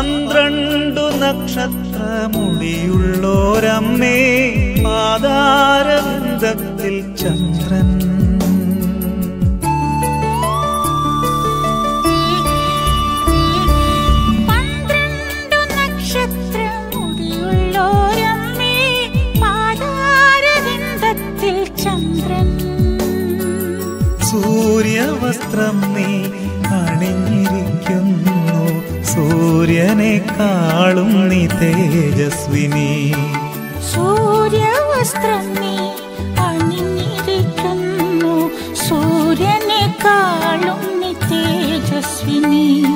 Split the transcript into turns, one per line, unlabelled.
പന്ത്രണ്ടു നക്ഷത്രമുടിയുള്ളോരമ്മേ പാതാരവൃന്ദത്തിൽ ചന്ദ്രൻ
പന്ത്രണ്ടു നക്ഷത്രമുടിയുള്ളോരമ്മേ പാതാരവിന്ദത്തിൽ ചന്ദ്രൻ
സൂര്യവസ്ത്രം നീ അണിഞ്ഞിരിക്കുന്നു സൂര്യനെക്കാളും നീ തേജസ്വിനി
സൂര്യവസ്ത്രം നീ അണിഞ്ഞിരിക്കുന്നു സൂര്യനെക്കാളും നീ തേജസ്വിനി